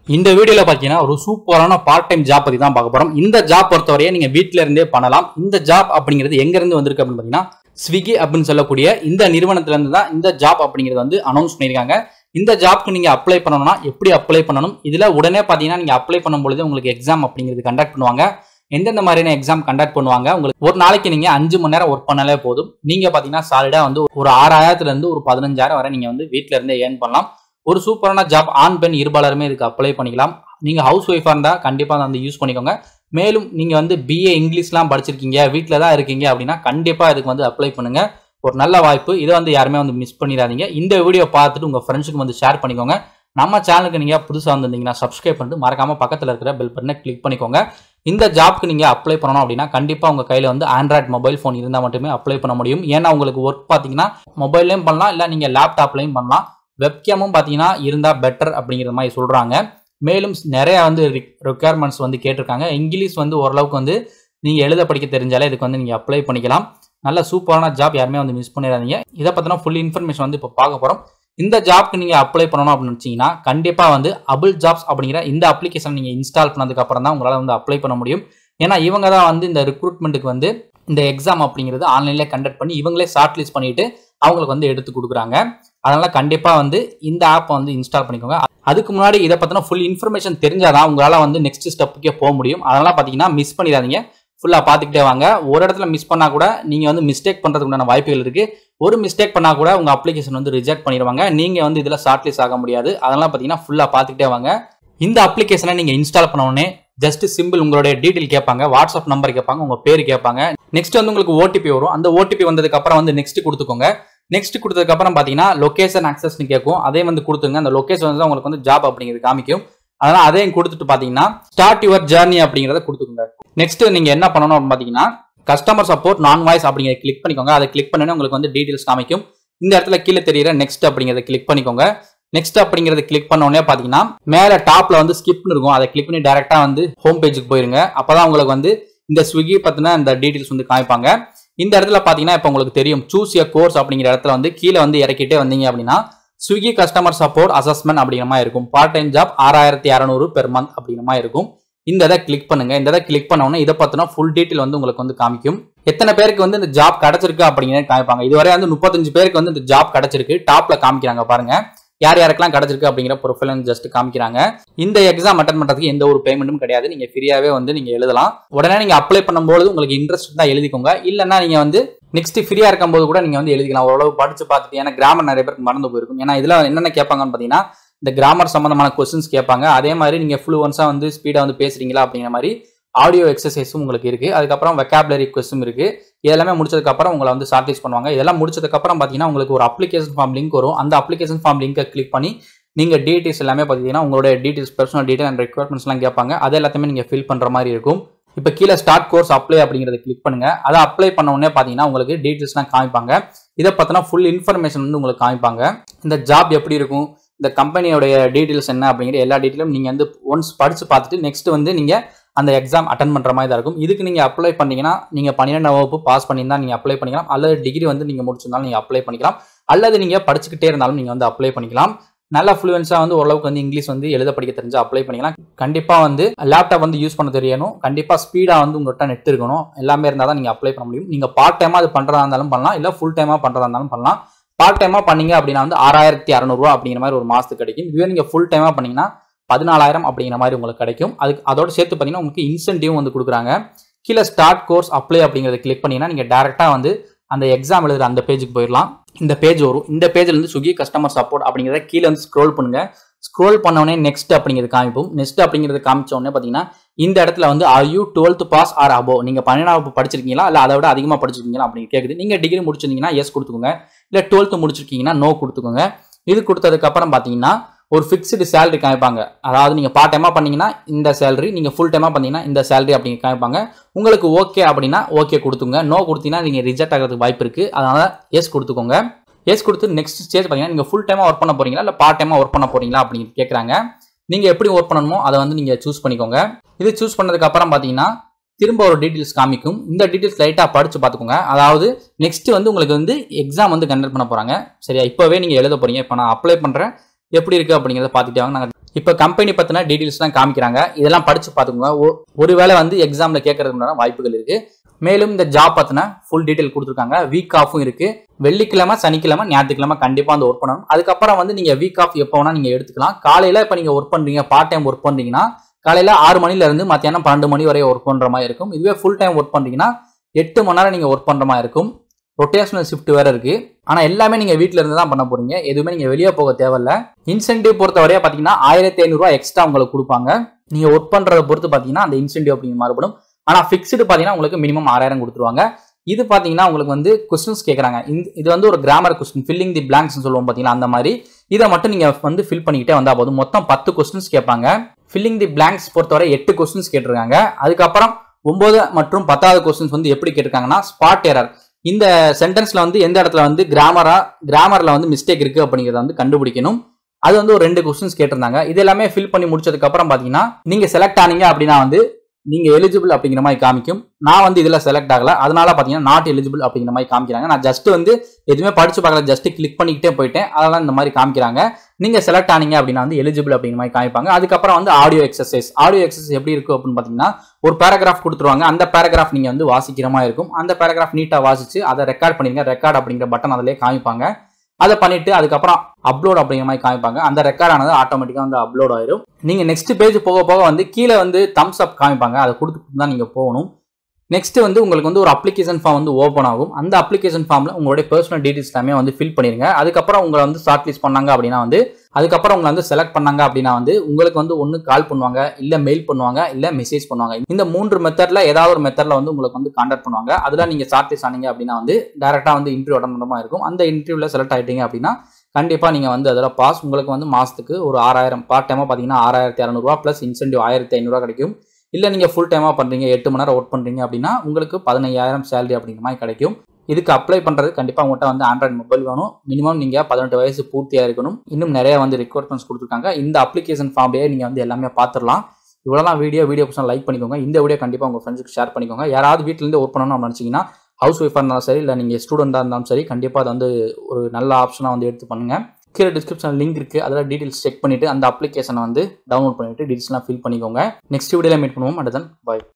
இந்த வீடியோல பாத்தீங்கன்னா ஒரு சூப்பரான பார்ட் டைம் ஜாப் பத்தி தான் பார்க்க போறோம் இந்த ஜாப் பொறுத்தவரையே நீங்க வீட்ல இருந்தே பண்ணலாம் இந்த ஜாப் அப்படிங்கிறது எங்க இருந்து வந்திருக்கு அப்படின்னு பாத்தீங்கன்னா ஸ்விக்கி அப்படின்னு சொல்லக்கூடிய இந்த நிறுவனத்துல இருந்து தான் இந்த ஜாப் அப்படிங்கிறது வந்து அனௌன்ஸ் பண்ணியிருக்காங்க இந்த ஜாப்க்கு நீங்க அப்ளை பண்ணணும்னா எப்படி அப்ளை பண்ணணும் இதுல உடனே பாத்தீங்கன்னா நீங்க அப்ளை பண்ணும் பொழுது உங்களுக்கு எக்ஸாம் அப்படிங்கிறது கண்டக்ட் பண்ணுவாங்க எந்தெந்த மாதிரியான எக்ஸாம் கண்டக்ட் பண்ணுவாங்க உங்களுக்கு ஒரு நாளைக்கு நீங்க அஞ்சு மணி நேரம் ஒர்க் பண்ணாலே போதும் நீங்க பாத்தீங்கன்னா சாலிடா வந்து ஒரு ஆறாயிரத்துல இருந்து ஒரு பதினஞ்சாயிரம் வரை நீங்க வந்து வீட்ல இருந்தே ஏர்ன் பண்ணலாம் ஒரு சூப்பரான ஜாப் ஆண் பெண் இருபாலருமே இதுக்கு அப்ளை பண்ணிக்கலாம் நீங்க ஹவுஸ் ஒய்ஃபா இருந்தா கண்டிப்பா அதை வந்து யூஸ் பண்ணிக்கோங்க மேலும் நீங்க வந்து பிஏ இங்கிலீஷ்லாம் படிச்சிருக்கீங்க வீட்டில் தான் இருக்கீங்க அப்படின்னா கண்டிப்பா இதுக்கு வந்து அப்ளை பண்ணுங்க ஒரு நல்ல வாய்ப்பு இதை வந்து யாருமே வந்து மிஸ் பண்ணிடாதீங்க இந்த வீடியோ பார்த்துட்டு உங்க ஃப்ரெண்ட்ஸுக்கு வந்து ஷேர் பண்ணிக்கோங்க நம்ம சேனலுக்கு நீங்க புதுசாக வந்திருந்தீங்கன்னா சப்ஸ்கிரைப் பண்ணிட்டு மறக்காம பக்கத்தில் இருக்கிற பெல் பட்டனை கிளிக் பண்ணிக்கோங்க இந்த ஜாப்க்கு நீங்க அப்ளை பண்ணணும் அப்படின்னா கண்டிப்பா உங்க கையில வந்து ஆண்ட்ராய்ட் மொபைல் ஃபோன் இருந்தால் மட்டுமே அப்ளை பண்ண முடியும் ஏன்னா உங்களுக்கு ஒர்க் பார்த்தீங்கன்னா மொபைல்லையும் பண்ணலாம் இல்லை நீங்க லேப்டாப்லையும் பண்ணலாம் வெப்கேமும் பார்த்தீங்கன்னா இருந்தால் பெட்டர் அப்படிங்கிற மாதிரி சொல்றாங்க மேலும் நிறைய வந்து ரெக்குயர்மெண்ட்ஸ் வந்து கேட்டிருக்காங்க இங்கிலீஷ் வந்து ஓரளவுக்கு வந்து நீங்க எழுத படிக்க தெரிஞ்சாலே இதுக்கு வந்து நீங்க அப்ளை பண்ணிக்கலாம் நல்ல சூப்பரான ஜாப் யாருமே வந்து மிஸ் பண்ணிடாதீங்க இதை பத்தின ஃபுல் இன்ஃபர்மேஷன் வந்து இப்போ பார்க்க போறோம் இந்த ஜாப்க்கு நீங்க அப்ளை பண்ணணும் அப்படின்னு நினைச்சீங்கன்னா கண்டிப்பா வந்து அபுல் ஜாப்ஸ் அப்படிங்கிற இந்த அப்ளிகேஷன் நீங்க இன்ஸ்டால் பண்ணதுக்கு அப்புறம் தான் உங்களால வந்து அப்ளை பண்ண முடியும் ஏன்னா இவங்க தான் வந்து இந்த ரெக்ரூட்மெண்ட்டுக்கு வந்து இந்த எக்ஸாம் அப்படிங்கிறது ஆன்லைன்ல கண்டக்ட் பண்ணி இவங்களே ஷார்ட் லிஸ்ட் பண்ணிட்டு அவங்களுக்கு வந்து எடுத்து கொடுக்குறாங்க அதனால கண்டிப்பா வந்து இந்த ஆப்பை வந்து இன்ஸ்டால் பண்ணிக்கோங்க அதுக்கு முன்னாடி இதை பத்தின ஃபுல் இன்ஃபர்மேஷன் தெரிஞ்சாதான் உங்களால வந்து நெக்ஸ்ட் ஸ்டெப்புக்கே போக முடியும் அதனால பாத்தீங்கன்னா மிஸ் பண்ணிடாதீங்க ஃபுல்லாக பார்த்துக்கிட்டே வாங்க ஒரு இடத்துல மிஸ் பண்ணால் கூட நீங்கள் வந்து மிஸ்டேக் பண்ணுறதுக்கு உண்டான வாய்ப்புகள் இருக்குது ஒரு மிஸ்டேக் பண்ணால் கூட உங்கள் அப்ளிகேஷன் வந்து ரிஜெக்ட் பண்ணிடுவாங்க நீங்கள் வந்து இதில் ஷார்ட்லிஸ்ட் ஆக முடியாது அதெல்லாம் பார்த்தீங்கன்னா ஃபுல்லாக பார்த்துக்கிட்டே வாங்க இந்த அப்ளிகேஷனை நீங்கள் இன்ஸ்டால் பண்ண உடனே ஜஸ்ட் சிம்பிள் உங்களுடைய டீட்டெயில் கேட்பாங்க வாட்ஸ்அப் நம்பர் கேட்பாங்க உங்கள் பேர் கேட்பாங்க நெக்ஸ்ட் வந்து உங்களுக்கு ஓடிபி வரும் அந்த ஓடிபி வந்ததுக்கு அப்புறம் வந்து நெக்ஸ்ட் கொடுத்துக்கோங்க நெக்ஸ்ட் கொடுத்ததுக்கு அப்புறம் பார்த்தீங்கன்னா லொகேஷன் ஆக்சஸ்னு கேட்கும் அதே வந்து கொடுத்துங்க அந்த லொகேஷன் வந்து உங்களுக்கு வந்து ஜாப் அப்படிங்கிறது காமிக்கும் அதனால அதையும் கொடுத்துட்டு பாத்தீங்கன்னா ஸ்டார்ட் யுவர் ஜேர்னி அப்படிங்கறத கொடுத்துக்கோங்க நெக்ஸ்ட் நீங்க என்ன பண்ணணும் அப்படின்னு பாத்தீங்கன்னா கஸ்டமர் சப்போர்ட் நான் வாய்ஸ் அப்படிங்கிறத கிளிக் பண்ணிக்கோங்க அதை கிளிக் பண்ணி உங்களுக்கு வந்து டீடைல்ஸ் காமிக்கும் இந்த இடத்துல கீழே தெரியுற நெக்ஸ்ட் அப்படிங்கறத கிளிக் பண்ணிக்கோங்க நெக்ஸ்ட் அப்படிங்கறத கிளிக் பண்ண உடனே பாத்தீங்கன்னா மேல டாப்ல வந்து ஸ்கிப்னு இருக்கும் அதை கிளிக் பண்ணி டேரக்டா வந்து ஹோம் பேஜுக்கு போயிருங்க அப்பதான் உங்களுக்கு வந்து இந்த ஸ்விக்கி பத்தின இந்த டீடைல்ஸ் வந்து காமிப்பாங்க இந்த இடத்துல பாத்தீங்கன்னா இப்போ உங்களுக்கு தெரியும் சூஸ் எ கோர்ஸ் அப்படிங்கிற இடத்துல வந்து கீழே வந்து இறக்கிட்டே வந்தீங்க அப்படின்னா ஸ்விக்கி கஸ்டமர் சப்போர்ட் அசஸ்மெண்ட் அப்படிங்கிற மாதிரி இருக்கும் பார்ட் டைம் ஜாப் ஆறாயிரத்தி இரநூறு பெர் மந்த் அப்படிங்கிற மாதிரி இருக்கும் இந்த இதை கிளிக் பண்ணுங்க இந்த இதை கிளிக் பண்ண உடனே இதை பத்தின ஃபுல் டீட்டெயில் வந்து உங்களுக்கு வந்து காமிக்கும் எத்தனை பேருக்கு வந்து இந்த ஜாப் கிடைச்சிருக்கு அப்படிங்கிறத காமிப்பாங்க இதுவரை வந்து முப்பத்தஞ்சு பேருக்கு வந்து இந்த ஜாப் கிடைச்சிருக்கு டாப்ல காமிக்கிறாங்க பாருங்க யார் யாருக்கெல்லாம் கிடைச்சிருக்கு அப்படிங்கிற ப்ரொஃபைல் ஜஸ்ட் காமிக்கிறாங்க இந்த எக்ஸாம் அட்டன் பண்றதுக்கு எந்த ஒரு பேமெண்ட்டும் கிடையாது நீங்க ஃப்ரீயாவே வந்து நீங்க எழுதலாம் உடனே நீங்க அப்ளை பண்ணும்போது உங்களுக்கு இன்ட்ரெஸ்ட் தான் எழுதிக்கோங்க இல்லைன்னா நீங்க வந்து நெக்ஸ்ட் ஃப்ரீயா இருக்கும்போது கூட நீங்க வந்து எழுதிக்கலாம் ஓரளவு படிச்சு பார்த்துட்டு ஏன்னா கிராமர் நிறைய பேருக்கு மறந்து போயிருக்கும் ஏன்னா இதுல என்னென்ன கேட்பாங்கன்னு பாத்தீங்கன்னா இந்த கிராமர் சம்பந்தமான கொஸ்டின்ஸ் கேட்பாங்க அதே மாதிரி நீங்க ஃப்ளூவன்ஸா வந்து ஸ்பீடா வந்து பேசுறீங்களா அப்படிங்கிற மாதிரி ஆடியோ எக்ஸசைஸும் உங்களுக்கு இருக்கு அதுக்கப்புறம் வெக்காபுலரி கொஸ்டின் இருக்கு இதெல்லாமே முடிச்சதுக்கு அப்புறம் உங்களை வந்து ஷார்ட்லிஸ்ட் பண்ணுவாங்க இதெல்லாம் முடிச்சதுக்கு அப்புறம் பாத்தீங்கன்னா உங்களுக்கு ஒரு அப்ளிகேஷன் ஃபார்ம் லிங்க் வரும் அந்த அப்ளிகேஷன் ஃபார்ம் லிங்கை கிளிக் பண்ணி நீங்க டீடைல்ஸ் எல்லாமே பாத்தீங்கன்னா உங்களுடைய details personal detail and requirements எல்லாம் கேட்பாங்க அது எல்லாத்தையுமே நீங்க ஃபில் பண்ற மாதிரி இருக்கும் இப்போ கீழே ஸ்டார்ட் கோர்ஸ் அப்ளை அப்படிங்கிறத கிளிக் பண்ணுங்க அதை அப்ளை பண்ண உடனே பார்த்தீங்கன்னா உங்களுக்கு டீட்டெயில்ஸ்லாம் காமிப்பாங்க இதை பற்றின ஃபுல் இன்ஃபர்மேஷன் வந்து உங்களுக்கு காமிப்பாங்க இந்த ஜாப் எப்படி இருக்கும் இந்த கம்பெனியோடைய டீட்டெயில்ஸ் என்ன அப்படிங்கிற எல்லா டீட்டெயிலும் நீங்கள் வந்து ஒன்ஸ் படித்து பார்த்துட்டு நெக்ஸ்ட் வந்து நீங்கள் அந்த எக்ஸாம் அட்டன் பண்ணுற மாதிரி தான் இருக்கும் இதுக்கு நீங்கள் அப்ளை பண்ணீங்கன்னா நீங்கள் பன்னிரெண்டாம் வகுப்பு பாஸ் பண்ணியிருந்தா நீங்கள் அப்ளை பண்ணிக்கலாம் அல்லது டிகிரி வந்து நீங்கள் முடிச்சிருந்தாலும் நீங்கள் அப்ளை பண்ணிக்கலாம் அல்லது நீங்கள் படிச்சுக்கிட்டே இருந்தாலும் நீங்கள் வந்து அப்ளை பண்ணிக்கலாம் நல்லா ஃப்ளூயன்ஸாக வந்து ஓரளவுக்கு வந்து இங்கிலீஷ் வந்து எழுத படிக்க தெரிஞ்சு அப்ளை பண்ணிக்கலாம் கண்டிப்பாக வந்து லேப்டாப் வந்து யூஸ் பண்ண தெரியணும் கண்டிப்பாக ஸ்பீடாக வந்து உங்கள்கிட்ட நெட் இருக்கணும் எல்லாமே இருந்தால் தான் நீங்கள் அப்ளை பண்ண முடியும் நீங்கள் பார்ட் டைமாக அது பண்ணுறதா இருந்தாலும் பண்ணலாம் இல்லை ஃபுல் டைமாக பண்ணுறதா இருந்தாலும் பண்ணலாம் பார்ட் டைமாக பண்ணீங்க அப்படின்னா வந்து ஆறாயிரத்தி அறநூறுவா அப்படிங்கிற மாதிரி ஒரு மாதத்துக்கு கிடைக்கும் இதுவே நீங்கள் ஃபுல் டைமாக பண்ணீங்கன்னா பதினாலாயிரம் அப்படிங்கிற மாதிரி உங்களுக்கு கிடைக்கும் அதுக்கு அதோட சேர்த்து பார்த்தீங்கன்னா உங்களுக்கு இன்சென்டிவ் வந்து கொடுக்குறாங்க கீழே ஸ்டார்ட் கோர்ஸ் அப்ளை அப்படிங்கிறத கிளிக் பண்ணீங்கன்னா நீங்கள் டேரெக்டாக வந்து அந்த எக்ஸாம் எழுதுற அந்த பேஜுக்கு போயிடலாம் இந்த பேஜ் வரும் இந்த பேஜ்ல இருந்து ஸ்விக்கி கஸ்டமர் சப்போர்ட் அப்படிங்கிறத கீழே வந்து ஸ்க்ரோல் பண்ணுங்க ஸ்க்ரோல் பண்ண உடனே நெக்ஸ்ட் அப்படிங்கிறது காமிப்போம் நெக்ஸ்ட் அப்படிங்கிறது காமிச்ச உடனே பார்த்தீங்கன்னா இந்த இடத்துல வந்து are you twelfth pass or above நீங்க பன்னெண்டாவது படிச்சிருக்கீங்களா இல்லை அதை விட அதிகமாக படிச்சிருக்கீங்களா அப்படின்னு கேட்குது நீங்க டிகிரி முடிச்சிருந்தீங்கன்னா எஸ் கொடுத்துக்கோங்க இல்லை டுவெல்த் முடிச்சிருக்கீங்கன்னா நோ கொடுத்துக்கோங்க இது கொடுத்ததுக்கு அப்புறம் பார்த்தீங்கன்னா ஒரு ஃபிக்ஸ்டு சேலரி காமிப்பாங்க அதாவது நீங்கள் பார்ட் டைமாக பண்ணீங்கன்னா இந்த சேலரி நீங்கள் ஃபுல் டைமாக பண்ணீங்கன்னா இந்த சேலரி அப்படிங்க காமிப்பாங்க உங்களுக்கு ஓகே அப்படின்னா ஓகே கொடுத்துங்க நோ கொடுத்தீங்கன்னா நீங்கள் ரிஜெக்ட் ஆகிறதுக்கு வாய்ப்பு இருக்குது அதனால் எஸ் கொடுத்துக்கோங்க எஸ் கொடுத்து நெக்ஸ்ட் ஸ்டேஜ் பார்த்தீங்கன்னா நீங்கள் ஃபுல் டைமாக ஒர்க் பண்ண போறீங்களா இல்லை பார்ட் டைமாக ஒர்க் பண்ண போறீங்களா அப்படின்னு கேட்குறாங்க நீங்கள் எப்படி ஒர்க் பண்ணணுமோ அதை வந்து நீங்கள் சூஸ் பண்ணிக்கோங்க இது சூஸ் பண்ணதுக்கு அப்புறம் பார்த்தீங்கன்னா திரும்ப ஒரு டீட்டெயில்ஸ் காமிக்கும் இந்த டீட்டெயில்ஸ் லைட்டாக படிச்சு பார்த்துக்கோங்க அதாவது நெக்ஸ்ட் வந்து உங்களுக்கு வந்து எக்ஸாம் வந்து கண்டக்ட் பண்ண போகிறாங்க சரியா இப்போவே நீங்கள் எழுத போறீங்க இப்போ நான் அப்ளை பண்ணுறேன் எப்படி இருக்குது அப்படிங்கிறத பார்த்துட்டே வாங்க நாங்கள் இப்போ கம்பெனி பற்றின டீட்டெயில்ஸ் தான் காமிக்கிறாங்க இதெல்லாம் படிச்சு பார்த்துக்கோங்க ஒ- ஒருவேளை வந்து எக்ஸாமில் கேட்கறதுக்கான வாய்ப்புகள் இருக்கு மேலும் இந்த ஜாப் பற்றின ஃபுல் டீட்டெயில் கொடுத்துருக்காங்க வீக் ஆஃபும் இருக்கு வெள்ளிக்கிழமை சனிக்கிழமை ஞாயிற்றுக்கிழமை கண்டிப்பாக வந்து ஒர்க் பண்ணணும் அதுக்கப்புறம் வந்து நீங்கள் வீக் ஆஃப் எப்போ வேணா நீங்கள் எடுத்துக்கலாம் காலையில் இப்போ நீங்கள் ஒர்க் பண்ணுறீங்க பார்ட் டைம் ஒர்க் பண்ணுறீங்கன்னா காலையில் ஆறு மணில இருந்து மத்தியானம் பன்னெண்டு மணி வரை ஒர்க் பண்ணுற மாதிரி இருக்கும் இதுவே ஃபுல் டைம் ஒர்க் பண்ணுறீங்கன்னா எட்டு மணி நேரம் நீங்கள் ஒர்க் பண்ணுற மாதிரி இருக்கும் ரொட்டேஷனல் ஷிஃப்ட் வேற இருக்கு ஆனால் எல்லாமே நீங்கள் வீட்டில் இருந்து தான் பண்ண போறீங்க எதுவுமே நீங்கள் வெளியே போக தேவையில்ல இன்சென்டிவ் பொறுத்தவரையா பார்த்தீங்கன்னா ஆயிரத்தி ஐநூறுரூவா எக்ஸ்ட்ரா உங்களுக்கு கொடுப்பாங்க நீங்கள் ஒர்க் பண்ணுறத பொறுத்து பார்த்தீங்கன்னா அந்த இன்சென்டிவ் அப்படிங்கிற மாறுபடும் ஆனால் ஃபிக்ஸ்டு பார்த்தீங்கன்னா உங்களுக்கு மினிமம் ஆறாயிரம் கொடுத்துருவாங்க இது பார்த்தீங்கன்னா உங்களுக்கு வந்து கொஸ்டின்ஸ் கேட்குறாங்க இது வந்து ஒரு grammar question filling the blanks சொல்லுவோம் பார்த்தீங்கன்னா அந்த மாதிரி இதை மட்டும் நீங்கள் வந்து ஃபில் பண்ணிக்கிட்டே வந்தால் போதும் மொத்தம் பத்து கொஸ்டின்ஸ் கேட்பாங்க ஃபில்லிங் தி பிளாங்க்ஸ் பொறுத்தவரை எட்டு கொஸ்டின்ஸ் கேட்டிருக்காங்க அதுக்கப்புறம் ஒன்பது மற்றும் பத்தாவது கொஸ்டின்ஸ் வந்து எப்படி கேட்டிருக்காங்கன்னா ஸ்பாட் எரர் இந்த சென்டென்ஸ்ல வந்து எந்த இடத்துல வந்து கிராமரா கிராமர்ல வந்து மிஸ்டேக் இருக்கு அப்படிங்கிறத வந்து கண்டுபிடிக்கணும் அது வந்து ஒரு ரெண்டு கொஸ்டின்ஸ் கேட்டிருந்தாங்க இது எல்லாமே ஃபில் பண்ணி முடிச்சதுக்கு அப்புறம் பாத்தீங்கன்னா நீங்க செலக்ட் ஆனீங்க அப்படின்னா வந்து நீங்க எலிஜிபிள் அப்படிங்கிற மாதிரி காமிக்கும் நான் வந்து இதுல செலக்ட் ஆகல அதனால பாத்தீங்கன்னா நாட் எலிஜிபிள் அப்படிங்கிற மாதிரி காமிக்கிறாங்க நான் ஜஸ்ட் வந்து எதுவுமே படிச்சு பார்க்கல ஜஸ்ட் கிளிக் பண்ணிக்கிட்டே போயிட்டேன் அதெல்லாம் இந்த மாதிரி காமிக்கிறாங்க நீங்க செலக்ட் ஆனீங்க அப்படின்னா வந்து எலிஜிபிள் அப்படிங்கிற மாதிரி காமிப்பாங்க அதுக்கப்புறம் வந்து ஆடியோ எக்ஸசைஸ் ஆடியோ எக்ஸசைஸ் எப்படி இருக்கும் அப்படின்னு பாத்தீங்கன்னா ஒரு பேராகிராஃப் கொடுத்துருவாங்க அந்த பேராகிராஃப் நீங்க வந்து வாசிக்கிற மாதிரி இருக்கும் அந்த பேராகிராஃப் நீட்டா வாசிச்சு அதை ரெக்கார்ட் பண்ணிருங்க ரெக்கார்ட் அப்படிங்கிற பட்டன் அதிலே காமிப்பாங்க அதை பண்ணிட்டு அதுக்கப்புறம் அப்லோட் அப்படிங்கிற மாதிரி காமிப்பாங்க அந்த ரெக்கார்ட் ஆனது ஆட்டோமேட்டிக்காக வந்து அப்லோட் ஆயிரும் நீங்க நெக்ஸ்ட் பேஜ் போக போக வந்து கீழே வந்து தம்ஸ் அப் காமிப்பாங்க அதை கொடுத்து தான் நீங்க போகணும் நெக்ஸ்ட் வந்து உங்களுக்கு வந்து ஒரு அப்ளிகேஷன் ஃபார்ம் வந்து ஓப்பன் ஆகும் அந்த அப்ளிகேஷன் ஃபார்ம்ல உங்களுடைய பர்சனல் டீடைல்ஸ் எல்லாமே வந்து ஃபில் பண்ணிருங்க அதுக்கப்புறம் உங்களை வந்து ஷார்ட் லிஸ்ட் பண்ணாங்க அப்படின்னா வந்து அதுக்கப்புறம் உங்களை வந்து செலக்ட் பண்ணாங்க அப்படின்னா வந்து உங்களுக்கு வந்து ஒன்று கால் பண்ணுவாங்க இல்ல மெயில் பண்ணுவாங்க இல்ல மெசேஜ் பண்ணுவாங்க இந்த மூன்று மெத்தட்ல ஏதாவது ஒரு மெத்தட்ல வந்து உங்களுக்கு வந்து கான்டாக்ட் பண்ணுவாங்க அதுல நீங்க ஷார்ட் லிஸ்ட் ஆனீங்க அப்படின்னா வந்து டேரக்டா வந்து இன்டர்வியூ அட்டன் பண்ணுற மாதிரி இருக்கும் அந்த இன்டர்வியூல செலக்ட் ஆயிட்டீங்க அப்படின்னா கண்டிப்பா நீங்க வந்து அதில் பாஸ் உங்களுக்கு வந்து மாசத்துக்கு ஒரு ஆறாயிரம் பார்ட் டைமா பாத்தீங்கன்னா ஆறாயிரத்தி இரநூறுவா பிளஸ் இன்சென்டிவ் ஆயிரத்தி ஐநூறுவா கிடைக்கும் இல்ல நீங்க ஃபுல் டைமா பண்றீங்க எட்டு மணி நேரம் ஒர்க் பண்றீங்க அப்படின்னா உங்களுக்கு பதினையாயிரம் சேலரி அப்படிங்கிற மாதிரி கிடைக்கும் இதுக்கு அப்ளை பண்றது கண்டிப்பா உங்கள்கிட்ட வந்து ஆண்ட்ராய்டு மொபைல் வேணும் மினிமம் நீங்க பதினெட்டு வயசு பூர்த்தியா இருக்கணும் இன்னும் நிறைய வந்து ரெக்வயர்மெண்ட்ஸ் கொடுத்துருக்காங்க இந்த அப்ளிகேஷன் ஃபார்ம்லேயே நீங்க வந்து எல்லாமே பார்த்துடலாம் இவ்வளோதான் வீடியோ வீடியோ பசங்க லைக் பண்ணிக்கோங்க இந்த வீடியோ கண்டிப்பாக உங்கள் ஃப்ரெண்ட்ஸுக்கு ஷேர் பண்ணிக்கோங்க யாராவது வீட்டிலேருந்து ஒர்க் பண்ணணும்னு நினச்சிங்கன்னா ஹவுஸ் ஒய்ஃபாக இருந்தாலும் சரி இல்லை நீங்கள் ஸ்டூடெண்ட்டாக இருந்தாலும் சரி கண்டிப்பாக அது வந்து ஒரு நல்ல ஆப்ஷனாக வந்து எடுத்து பண்ணுங்க கீழே டிஸ்கிரிப்ஷன் லிங்க் இருக்குது அதில் டீட்டெயில்ஸ் செக் பண்ணிவிட்டு அந்த அப்ளிகேஷனை வந்து டவுன்லோட் பண்ணிவிட்டு டீட்டெயில்ஸ்லாம் ஃபில் பண்ணிக்கோங்க நெக்ஸ்ட் வீடியோவில் மீட் பண்ணுவோம் அடுத்தன் பாய்